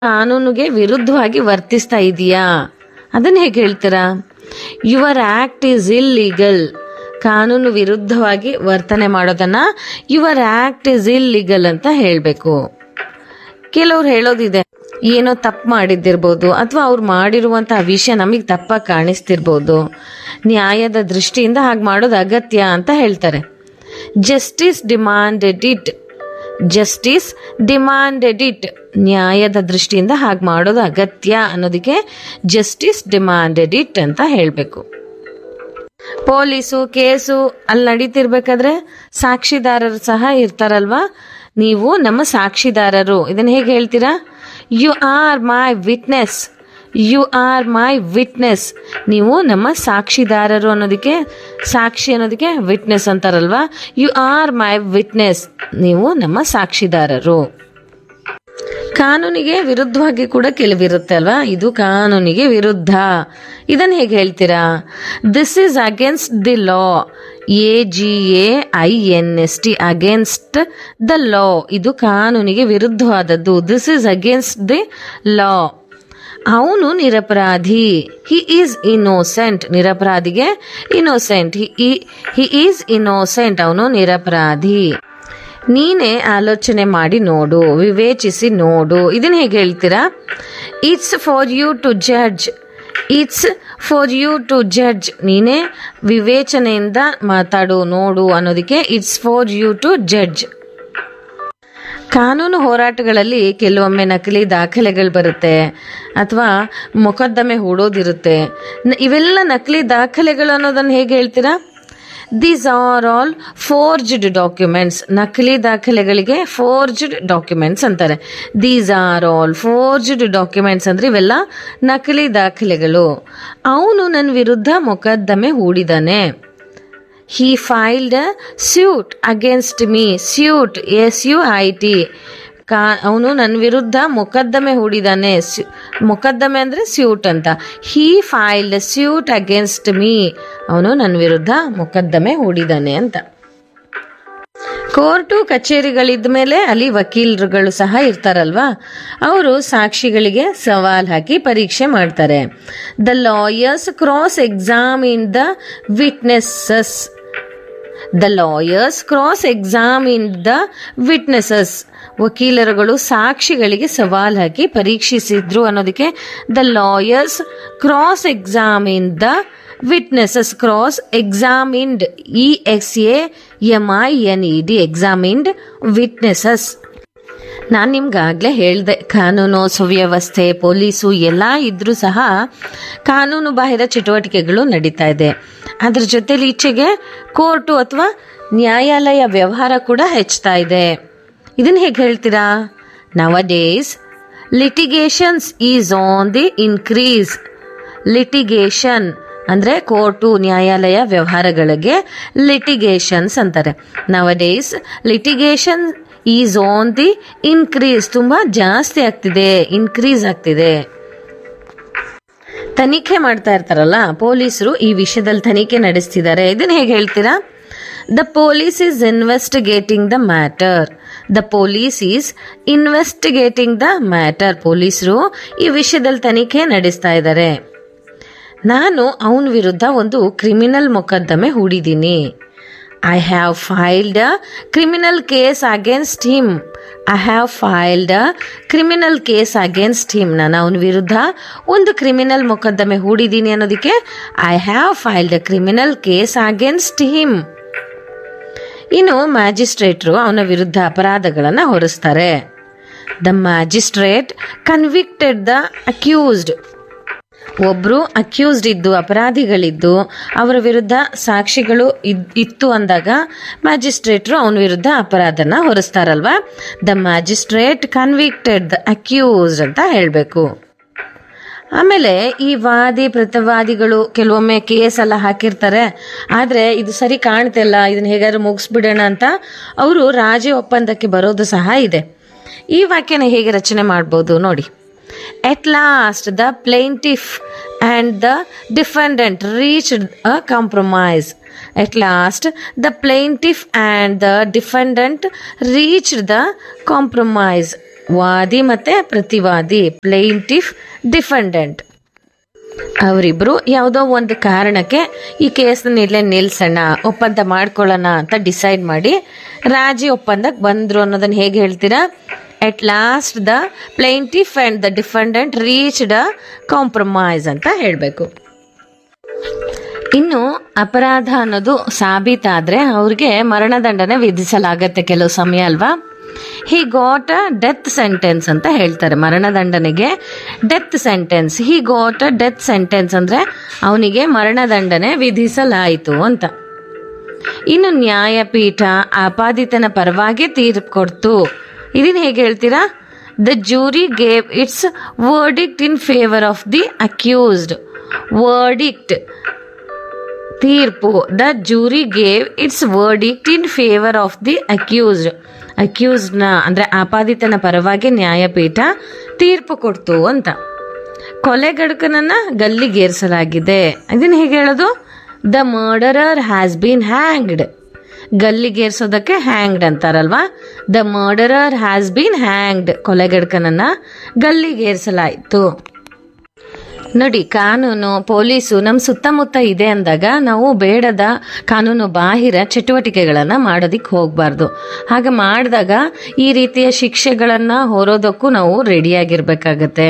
ಕಾನೂನಿಗೆ ವಿರುದ್ಧವಾಗಿ ವರ್ತಿಸ್ತಾ ಇದೆಯಾ ಅದನ್ನ ಹೇಗೆ ಹೇಳ್ತೀರಾ ಯುವರ್ ಆಕ್ಟ್ ಈಸ್ ಇಲ್ಲೀಗಲ್ ಕಾನೂನು ವಿರುದ್ಧವಾಗಿ ವರ್ತನೆ ಮಾಡೋದನ್ನ ಯುವರ್ ಆಕ್ಟ್ ಈಸ್ ಇಲ್ಲೀಗಲ್ ಅಂತ ಹೇಳಬೇಕು ಕೆಲವ್ರು ಹೇಳೋದಿದೆ ಏನೋ ತಪ್ಪು ಮಾಡಿದ್ದಿರ್ಬೋದು ಅಥವಾ ಅವ್ರು ಮಾಡಿರುವಂತಹ ವಿಷಯ ನಮಗೆ ತಪ್ಪಾಗಿ ಕಾಣಿಸ್ತಿರ್ಬೋದು ನ್ಯಾಯದ ದೃಷ್ಟಿಯಿಂದ ಹಾಗೆ ಮಾಡೋದು ಅಗತ್ಯ ಅಂತ ಹೇಳ್ತಾರೆ justice demanded it justice demanded it ನ್ಯಾಯದ ದೃಷ್ಟಿಯಿಂದ ಹಾಗೆ ಮಾಡೋದು ಅಗತ್ಯ ಅನ್ನೋದಕ್ಕೆ ಜಸ್ಟಿಸ್ ಡಿಮಾಂಡೆಡ್ ಇಟ್ ಅಂತ ಹೇಳಬೇಕು ಪೊಲೀಸು ಕೇಸು ಅಲ್ಲಿ ನಡೀತಿರ್ಬೇಕಾದ್ರೆ ಸಾಕ್ಷಿದಾರರು ಸಹ ಇರ್ತಾರಲ್ವಾ ನೀವು ನಮ್ಮ ಸಾಕ್ಷಿದಾರರು ಇದನ್ನ ಹೇಗೆ ಹೇಳ್ತೀರಾ you are my witness you are my witness ನೀವು ನಮ್ಮ ಸಾಕ್ಷಿದಾರರು ಅನ್ನೋದಕ್ಕೆ ಸಾಕ್ಷಿ ಅನ್ನೋದಕ್ಕೆ ವಿಟ್ನೆಸ್ ಅಂತಾರಲ್ವಾ ಯು ಆರ್ ಮೈ ವಿಟ್ನೆಸ್ ನೀವು ನಮ್ಮ ಸಾಕ್ಷಿದಾರರು ಕಾನೂನಿಗೆ ವಿರುದ್ಧವಾಗಿ ಕೂಡ ಕೆಲವಿರುತ್ತೆ ಅಲ್ವಾ ಇದು ಕಾನೂನಿಗೆ ವಿರುದ್ಧ ಇದನ್ನು ಹೇಗೆ ಹೇಳ್ತೀರಾ this is against the law A G A I N S T against the law ಇದು ಕಾನೂನಿಗೆ ವಿರುದ್ಧವಾದದ್ದು this is against the law ಅವನು ನಿರಪರಾಧಿ ಹಿ ಈಸ್ ಇನ್ನೋಸೆಂಟ್ ನಿರಪರಾಧಿಗೆ ಇನ್ನೋಸೆಂಟ್ ಹಿ ಈಸ್ ಇನ್ನೋಸೆಂಟ್ ಅವನು ನಿರಪರಾಧಿ ನೀನೇ ಆಲೋಚನೆ ಮಾಡಿ ನೋಡು ವಿವೇಚಿಸಿ ನೋಡು ಇದನ್ನ ಹೇಗೆ ಹೇಳ್ತೀರಾ it's for you to judge it's for you to judge ನೀನೇ ವಿವೇಚನೆಯಿಂದ ಮಾತಾಡು ನೋಡು ಅನ್ನೋದಕ್ಕೆ it's for you to judge ಕಾನೂನು ಹೋರಾಟಗಳಲ್ಲಿ ಕೆಲವೊಮ್ಮೆ ನಕಲಿ ದಾಖಲೆಗಳು ಬರುತ್ತೆ ಅಥವಾ ಮೊಕದ್ದಮೆ ಹೂಡೋದಿರುತ್ತೆ ನ- ಇವೆಲ್ಲ ನಕಲಿ ದಾಖಲೆಗಳು ಅನ್ನೋದನ್ನು ಹೇಗೆ ಹೇಳ್ತೀರಾ these are all forged documents ನಕಲಿ ದಾಖಲೆಗಳಿಗೆ ಫೋರ್ಜ್ಡ್ ಡಾಕ್ಯುಮೆಂಟ್ಸ್ ಅಂತಾರೆ these are all forged documents ಅಂದ್ರೆ ಇವೆಲ್ಲ ನಕಲಿ ದಾಖಲೆಗಳು ಅವನು ನನ್ನ ವಿರುದ್ಧ ಮೊಕದ್ದಮೆ ಹೂಡಿದಾನೆ he filed suit against me suit S U I T ಕಾ ಅವನು ನನ್ನ ವಿರುದ್ಧ ಮೊಕದ್ದಮೆ ಹೂಡಿದಾನೆ ಸ್ಯೂ- ಮೊಕದ್ದಮೆ ಅಂದರೆ ಸ್ಯೂಟ್ ಅಂತ he filed suit against me ಅವನು ನನ್ನ ವಿರುದ್ಧ ಮೊಕದ್ದಮೆ ಹೂಡಿದಾನೆ ಅಂತ ಕೋರ್ಟು ಕಚೇರಿಗಳಿದ್ದ ಮೇಲೆ ಅಲ್ಲಿ ವಕೀಲರುಗಳು ಸಹ ಇರ್ತಾರಲ್ವಾ ಅವರು ಸಾಕ್ಷಿಗಳಿಗೆ ಸವಾಲ್ ಹಾಕಿ ಪರೀಕ್ಷೆ ಮಾಡ್ತಾರೆ the lawyers cross examine the witnesses the lawyers cross examine the witnesses ವಕೀಲರುಗಳು ಸಾಕ್ಷಿಗಳಿಗೆ ಸವಾಲ್ ಹಾಕಿ ಪರೀಕ್ಷಿಸಿದ್ರು ಅನ್ನೋದಕ್ಕೆ the lawyers cross examine the witnesses cross examined E X A M I N E D examined witnesses ನಾನು ನಿಮ್ಗಾಗಲೇ ಹೇಳಿದೆ ಕಾನೂನು ಸುವ್ಯವಸ್ಥೆ ಪೊಲೀಸು ಎಲ್ಲ ಇದ್ರೂ ಸಹ ಕಾನೂನು ಬಾಹಿರ ಚಟುವಟಿಕೆಗಳು ನಡೀತಾ ಇದೆ ಅದ್ರ ಜೊತೆಲಿ ಈಚೆಗೆ ಕೋರ್ಟು ಅಥವಾ ನ್ಯಾಯಾಲಯ ವ್ಯವಹಾರ ಕೂಡ ಹೆಚ್ಚುತ್ತಾ ಇದೆ ಇದನ್ನ ಹೇಗೆ ಹೇಳ್ತೀರಾ nowadays litigations is on the increase litigation ಅಂದ್ರೆ ಕೋರ್ಟು ನ್ಯಾಯಾಲಯ ವ್ಯವಹಾರಗಳಿಗೆ ಲಿಟಿಗೇಷನ್ಸ್ ಅಂತಾರೆ nowadays litigation is on the increase ತುಂಬಾ ಜಾಸ್ತಿ ಆಗ್ತಿದೆ ಇನ್ಕ್ರೀಸ್ ಆಗ್ತಿದೆ ತನಿಖೆ ಮಾಡ್ತಾ ಇರ್ತಾರಲ್ಲ ಪೊಲೀಸರು ಈ ವಿಷಯದಲ್ಲಿ ತನಿಖೆ ನಡೆಸ್ತಿದ್ದಾರೆ ಇದನ್ನ ಹೇಗೆ ಹೇಳ್ತೀರಾ the police is investigating the matter the police is investigating the matter ಪೊಲೀಸರು ಈ ವಿಷಯದಲ್ಲಿ ತನಿಖೆ ನಡೆಸ್ತಾ ಇದ್ದಾರೆ ನಾನು ಅವನ ವಿರುದ್ಧ ಒಂದು ಕ್ರಿಮಿನಲ್ ಮೊಕದ್ದಮೆ ಹೂಡಿದ್ದೀನಿ I have filed a criminal case against him I have filed a criminal case against him ನಾನು ಅವನ ವಿರುದ್ಧ ಒಂದು ಕ್ರಿಮಿನಲ್ ಮೊಕದ್ದಮೆ ಹೂಡಿದ್ದೀನಿ ಅನ್ನೋದಕ್ಕೆ I have filed a criminal case against him ಇನ್ನು ಮ್ಯಾಜಿಸ್ಟ್ರೇಟ್ರು ಅವನ ವಿರುದ್ಧ ಅಪರಾಧಗಳನ್ನು ಹೊರಿಸ್ತಾರೆ the magistrate convicted the accused ಒಬ್ರು ಅಕ್ಯೂಸ್ಡ್ ಇದ್ದು ಅಪರಾಧಿಗಳಿದ್ದು ಅವರ ವಿರುದ್ಧ ಸಾಕ್ಷಿಗಳು ಇದ್- ಇತ್ತು ಅಂದಾಗ ಮ್ಯಾಜಿಸ್ಟ್ರೇಟ್ರು ಅವನ ವಿರುದ್ಧ ಅಪರಾಧನ ಹೊರಿಸ್ತಾರಲ್ವಾ the magistrate convicted the accused ಅಂತ ಹೇಳಬೇಕು ಆಮೇಲೆ ಈ ವಾದಿ ಪ್ರತಿವಾದಿಗಳು ಕೆಲವೊಮ್ಮೆ ಕೇಸ್ ಎಲ್ಲ ಹಾಕಿರ್ತಾರೆ ಆದರೆ ಇದು ಸರಿ ಕಾಣ್ತಿಲ್ಲ ಇದನ್ನ ಹೇಗಾದ್ರೂ ಮುಗಿಸ್ಬಿಡೋಣ ಅಂತ ಅವರು ರಾಜಿ ಒಪ್ಪಂದಕ್ಕೆ ಬರೋದು ಸಹ ಇದೆ ಈ ವಾಕ್ಯನ ಹೇಗೆ ರಚನೆ ಮಾಡ್ಬೋದು ನೋಡಿ at last the plaintiff and the defendant reached a compromise at last the plaintiff and the defendant reached the compromise ವಾದಿ ಮತ್ತೆ ಪ್ರತಿವಾದಿ ಪ್ಲೇಂಟಿಫ್ ಡಿಫೆಂಡೆಂಟ್ ಅವರಿಬ್ರು ಯಾವುದೋ ಒಂದು ಕಾರಣಕ್ಕೆ ಈ ಕೇಸ್ನ ಇಲ್ಲೇ ನಿಲ್ಸೋಣ ಒಪ್ಪಂದ ಮಾಡ್ಕೊಳ್ಳೋಣ ಅಂತ ಡಿಸೈಡ್ ಮಾಡಿ ರಾಜಿ ಒಪ್ಪಂದಕ್ಕೆ ಬಂದ್ರು ಅನ್ನೋದನ್ನ ಹೇಗೆ ಹೇಳ್ತೀರಾ at last the plaintiff and the defendant reached a compromise ಅಂತ ಹೇಳಬೇಕು ಇನ್ನು ಅಪರಾಧ ಅನ್ನೋದು ಸಾಬೀತಾದ್ರೆ ಅವ್ರಿಗೆ ಮರಣದಂಡನೆ ವಿಧಿಸಲಾಗತ್ತೆ ಕೆಲವು ಸಮಯ ಅಲ್ವಾ he got a death sentence ಅಂತ ಹೇಳ್ತಾರೆ ಮರಣದಂಡನೆಗೆ death sentence he got a death sentence ಅಂದ್ರೆ ಅವನಿಗೆ ಮರಣದಂಡನೆ ವಿಧಿಸಲಾಯಿತು ಅಂತ ಇನ್ನು ನ್ಯಾಯಪೀಠ ಆಪಾದಿತನ ಪರವಾಗಿ ತೀರ್ಪು ಕೊಡ್ತು ಇದನ್ನ ಹೇಗೆ ಹೇಳ್ತೀರಾ the jury gave its verdict in favour of the accused verdict ತೀರ್ಪು the jury gave its verdict in favour of the accused ಅಕ್ಯೂಸ್ಡ್ನ ಅಂದರೆ ಆಪಾದಿತನ ಪರವಾಗಿ ನ್ಯಾಯಪೀಠ ತೀರ್ಪು ಕೊಡ್ತು ಅಂತ ಕೊಲೆಗಡಕನನ್ನ ಗಲ್ಲಿಗೇರಿಸಲಾಗಿದೆ ಇದನ್ನ ಹೇಗೆ ಹೇಳೋದು the murderer has been hanged ಗಲ್ಲಿಗೇರಿಸೋದಕ್ಕೆ ಹ್ಯಾಂಗ್ಡ್ ಅಂತಾರಲ್ವಾ the murderer has been hanged ಕೊಲೆಗಡಕನನ್ನ ಗಲ್ಲಿಗೇರಿಸಲಾಯಿತು ನೋಡಿ ಕಾನೂನು ಪೊಲೀಸು ನಮ್ಮ ಸುತ್ತಮುತ್ತ ಇದೆ ಅಂದಾಗ ನಾವು ಬೇಡದ ಕಾನೂನು ಬಾಹಿರ ಚಟುವಟಿಕೆಗಳನ್ನು ಮಾಡೋದಿಕ್ಕೆ ಹೋಗಬಾರ್ದು ಹಾಗೆ ಮಾಡಿದಾಗ ಈ ರೀತಿಯ ಶಿಕ್ಷೆಗಳನ್ನು ಹೊರೋದಕ್ಕೂ ನಾವು ರೆಡಿಯಾಗಿರ್ಬೇಕಾಗತ್ತೆ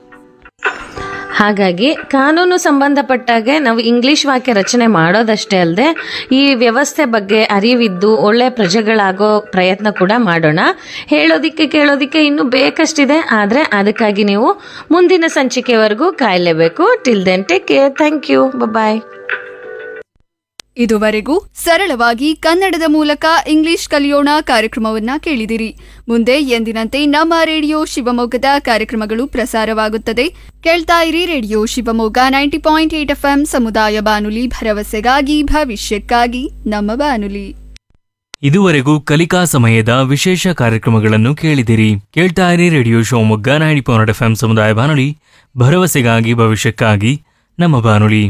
ಹಾಗಾಗಿ ಕಾನೂನು ಸಂಬಂಧಪಟ್ಟಾಗೆ ನಾವು ಇಂಗ್ಲಿಷ್ ವಾಕ್ಯ ರಚನೆ ಮಾಡೋದಷ್ಟೇ ಅಲ್ಲದೆ ಈ ವ್ಯವಸ್ಥೆ ಬಗ್ಗೆ ಅರಿವಿದ್ದು ಒಳ್ಳೆ ಪ್ರಜೆಗಳಾಗೋ ಪ್ರಯತ್ನ ಕೂಡ ಮಾಡೋಣ ಹೇಳೋದಿಕ್ಕೆ ಕೇಳೋದಿಕ್ಕೆ ಇನ್ನೂ ಬೇಕಷ್ಟಿದೆ ಆದರೆ ಅದಕ್ಕಾಗಿ ನೀವು ಮುಂದಿನ ಸಂಚಿಕೆವರೆಗೂ ಕಾಯಲೇಬೇಕು till then take care thank you bye ಇದುವರೆಗೂ ಸರಳವಾಗಿ ಕನ್ನಡದ ಮೂಲಕ ಇಂಗ್ಲಿಷ್ ಕಲಿಯೋಣ ಕಾರ್ಯಕ್ರಮವನ್ನ ಕೇಳಿದಿರಿ ಮುಂದೆ ಎಂದಿನಂತೆ ನಮ್ಮ ರೇಡಿಯೋ ಶಿವಮೊಗ್ಗದ ಕಾರ್ಯಕ್ರಮಗಳು ಪ್ರಸಾರವಾಗುತ್ತದೆ ಕೇಳ್ತಾ ಇರಿ radio Shivamogga ninety point eight FM ಸಮುದಾಯ ಬಾನುಲಿ ಭರವಸೆಗಾಗಿ ಭವಿಷ್ಯಕ್ಕಾಗಿ ನಮ್ಮ ಬಾನುಲಿ ಇದುವರೆಗೂ ಕಲಿಕಾ ಸಮಯದ ವಿಶೇಷ ಕಾರ್ಯಕ್ರಮಗಳನ್ನು ಕೇಳಿದಿರಿ ಕೇಳ್ತಾ ಇರಿ radio Shivamogga ninety point F ಸಮುದಾಯ ಬಾನುಲಿ ಭರವಸೆಗಾಗಿ ಭವಿಷ್ಯಕ್ಕಾಗಿ ನಮ್ಮ ಬಾನುಲಿ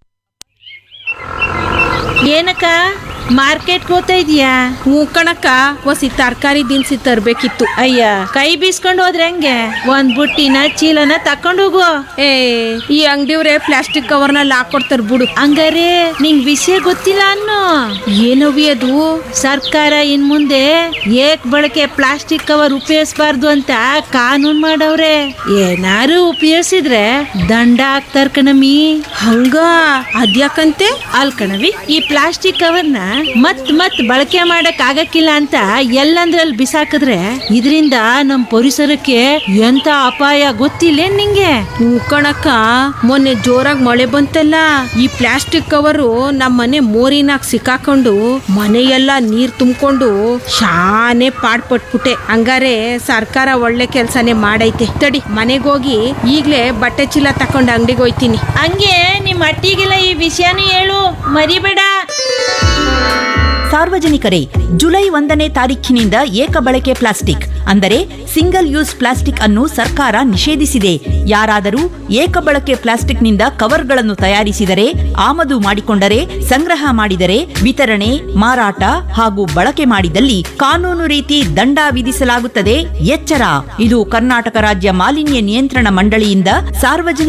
ಏನಕ್ಕ ಮಾರ್ಕೆಟ್ಗೆ ಹೋಗ್ತಾ ಇದೀಯಾ ಹ್ಞೂ ಕಣಕ್ಕ ಒಸಿ ತರಕಾರಿ ದಿನಸಿ ತರ್ಬೇಕಿತ್ತು ಅಯ್ಯ ಕೈ ಬೀಸ್ಕೊಂಡು ಹೋದ್ರೆ ಹೆಂಗೆ ಒಂದ್ ಬುಟ್ಟಿನ ಚೀಲನ ತಕೊಂಡು ಹೋಗು ಏ ಈ ಅಂಗಡಿಯವ್ರೆ ಪ್ಲಾಸ್ಟಿಕ್ ಕವರ್ನಲ್ಲಿ ಹಾಕೊಡ್ತಾರ ಬಿಡು ಹಂಗಾರೆ ನಿಂಗ್ ವಿಷಯ ಗೊತ್ತಿಲ್ಲ ಅನ್ನೋ ಏನವಿ ಅದು ಸರ್ಕಾರ ಇನ್ ಮುಂದೆ ಏಕ್ ಬಳಕೆ ಪ್ಲಾಸ್ಟಿಕ್ ಕವರ್ ಉಪಯೋಗಿಸಬಾರ್ದು ಅಂತ ಕಾನೂನ್ ಮಾಡವ್ರೆ ಏನಾರು ಉಪಯೋಗಿಸಿದ್ರೆ ದಂಡ ಹಾಕ್ತಾರ ಕಣಮಿ ಹಂಗ ಅದ್ಯಾಕಂತೆ ಅಲ್ ಕಣವಿ ಈ ಪ್ಲಾಸ್ಟಿಕ್ ಕವರ್ನ ಮತ್ ಮತ್ ಬಳಕೆ ಮಾಡಕ್ ಆಗಕ್ಕಿಲ್ಲ ಅಂತ ಎಲ್ಲಂದ್ರಲ್ಲಿ ಬಿಸಾಕಿದ್ರೆ ಇದರಿಂದ ನಮ್ ಪರಿಸರಕ್ಕೆ ಎಂತ ಅಪಾಯ ಗೊತ್ತಿಲ್ಲ ನಿಂಗೆ ಹ್ಞೂ ಕಣಕ್ಕ ಮೊನ್ನೆ ಜೋರಾಗಿ ಮಳೆ ಬಂತಲ್ಲ ಈ ಪ್ಲಾಸ್ಟಿಕ್ ಕವರು ನಮ್ಮ ಮನೆ ಮೋರಿನಾಗ ಸಿಕ್ಕಾಕೊಂಡು ಮನೆಯೆಲ್ಲ ನೀರ್ ತುಂಬಿಕೊಂಡು ಶಾನೆ ಪಾಡ್ಪಟ್ಬಿಟ್ಟೆ ಹಂಗಾರೆ ಸರ್ಕಾರ ಒಳ್ಳೆ ಕೆಲ್ಸನೇ ಮಾಡೈತೆ ತಡಿ ಮನೆಗೋಗಿ ಈಗ್ಲೇ ಬಟ್ಟೆ ಚೀಲ ತಕೊಂಡು ಅಂಗಡಿಗೆ ಹೋಯ್ತೀನಿ ಹಂಗೆ ನಿಮ್ ಅಟ್ಟಿಗೆಲ್ಲ ಈ ವಿಷಯನೂ ಹೇಳು ಮರಿಬೇಡ ಸಾರ್ವಜನಿಕರೇ ಜುಲೈ ಒಂದನೇ ತಾರೀಖಿನಿಂದ ಏಕ ಬಳಕೆ ಪ್ಲಾಸ್ಟಿಕ್ ಅಂದರೆ ಸಿಂಗಲ್ ಯೂಸ್ ಪ್ಲಾಸ್ಟಿಕ್ ಅನ್ನು ಸರ್ಕಾರ ನಿಷೇಧಿಸಿದೆ ಯಾರಾದರೂ ಏಕ ಬಳಕೆ ಪ್ಲಾಸ್ಟಿಕ್ನಿಂದ ಕವರ್ಗಳನ್ನು ತಯಾರಿಸಿದರೆ ಆಮದು ಮಾಡಿಕೊಂಡರೆ ಸಂಗ್ರಹ ಮಾಡಿದರೆ ವಿತರಣೆ ಮಾರಾಟ ಹಾಗೂ ಬಳಕೆ ಮಾಡಿದಲ್ಲಿ ಕಾನೂನು ರೀತಿ ದಂಡ ವಿಧಿಸಲಾಗುತ್ತದೆ ಎಚ್ಚರ ಇದು ಕರ್ನಾಟಕ ರಾಜ್ಯ ಮಾಲಿನ್ಯ ನಿಯಂತ್ರಣ ಮಂಡಳಿಯಿಂದ ಸಾರ್ವಜನಿಕ